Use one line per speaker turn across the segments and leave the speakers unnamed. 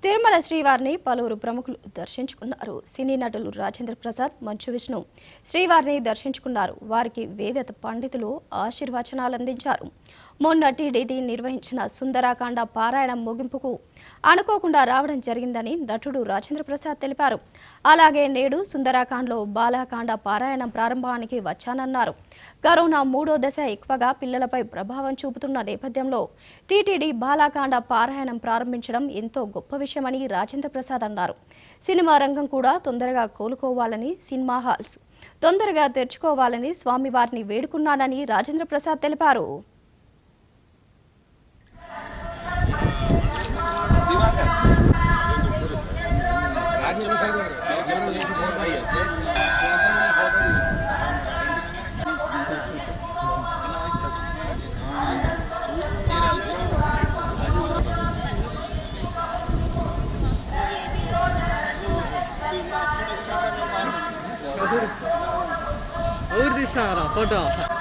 తిరుమల శ్రీవారిని పలువురు ప్రముఖులు దర్శించుకున్నారు సినీ నటులు రాజేంద్ర ప్రసాద్ మంచు విష్ణు శ్రీవారిని దర్శించుకున్నారు వారికి వేద పండితులు ఆశీర్వచనాలు అందించారు మొన్న టీడీటీ నిర్వహించిన సుందరాకాండ పారాయణం ముగింపుకు అనుకోకుండా రావడం జరిగిందని నటుడు రాజేంద్ర ప్రసాద్ తెలిపారు అలాగే నేడు సుందరాకాండలో బాలాకాండ పారాయణం ప్రారంభానికి వచ్చానన్నారు కరోనా మూడో దశ ఎక్కువగా పిల్లలపై ప్రభావం చూపుతున్న నేపథ్యంలో టీటీడీ బాలాకాండ పారాయణం ప్రారంభించడం ఎంతో గొప్ప విషయమని రాజేంద్ర ప్రసాద్ అన్నారు సినిమా రంగం కూడా తొందరగా కోలుకోవాలని సినిమా హాల్స్ తొందరగా తెరుచుకోవాలని స్వామివారిని వేడుకున్నానని రాజేంద్ర ప్రసాద్ తెలిపారు
ఎవరు తీసినారా ఫోటో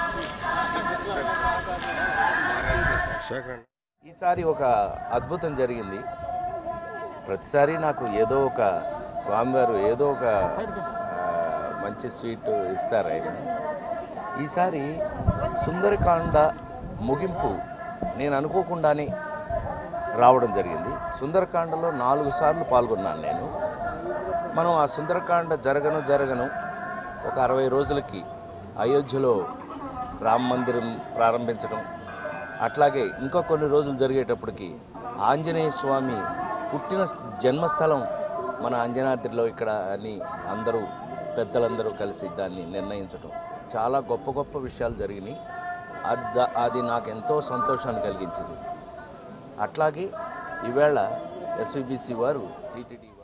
ఈసారి ఒక అద్భుతం జరిగింది ప్రతిసారి నాకు ఏదో ఒక స్వామివారు ఏదో ఒక ఆ, మంచి స్వీట్ ఇస్తారు ఆయన ఈసారి సుందరకాండ ముగింపు నేను అనుకోకుండానే రావడం జరిగింది సుందరకాండలో నాలుగు సార్లు పాల్గొన్నాను నేను మనం ఆ సుందరకాండ జరగను జరగను ఒక అరవై రోజులకి అయోధ్యలో రామ మందిరం ప్రారంభించడం అట్లాగే ఇంకా కొన్ని రోజులు జరిగేటప్పటికి ఆంజనేయ స్వామి పుట్టిన జన్మస్థలం మన అంజనాద్రిలో ఇక్కడ అని అందరూ పెద్దలందరూ కలిసి దాన్ని నిర్ణయించడం చాలా గొప్ప గొప్ప విషయాలు జరిగినాయి అది అది నాకు ఎంతో సంతోషాన్ని కలిగించింది అట్లాగే ఈవేళ ఎస్విబిసి వారు టీటీడీ వారు